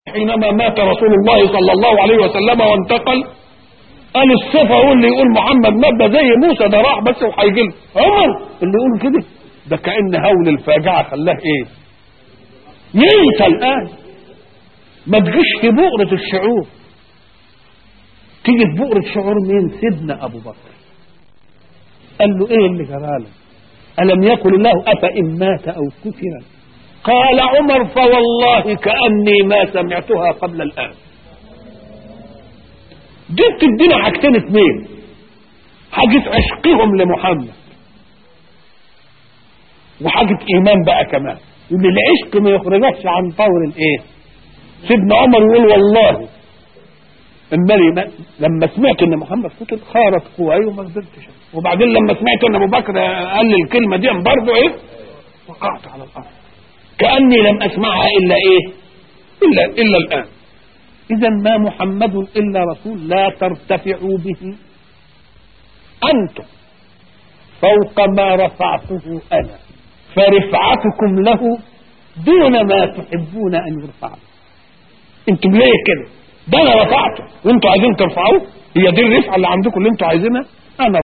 حينما مات رسول الله صلى الله عليه وسلم وانتقل قال الصفة هو اللي يقول محمد مات ده زي موسى ده راح بس وهيجي له عمر اللي يقول كده ده كأن هول الفاجعة خلاه ايه ينسى الآن ما تجيش في بؤرة الشعور تيجي في بؤرة شعور مين سيدنا أبو بكر قال له ايه اللي جراله ألم يقل الله أفإن مات أو كفر قال عمر فوالله كأني ما سمعتها قبل الآن دي بتدينا حاجتين اتنين حاجة عشقهم لمحمد وحاجة إيمان بقى كمان إن العشق ما يخرجكش عن طور الإيه سيدنا عمر يقول والله المالي ما لما سمعت ان محمد قتل خارت قواي وما قدرتش وبعدين لما سمعت ان ابو بكر قال لي الكلمه دي برضه ايه وقعت على الارض كاني لم اسمعها الا ايه الا الا الان اذا ما محمد الا رسول لا ترتفعوا به انتم فوق ما رفعته انا فرفعتكم له دون ما تحبون ان يرفع انتم ليه كده ده انا رفعته وانتوا عايزين ترفعوه هي دي الرفعه اللي عندكم اللي انتوا عايزينها انا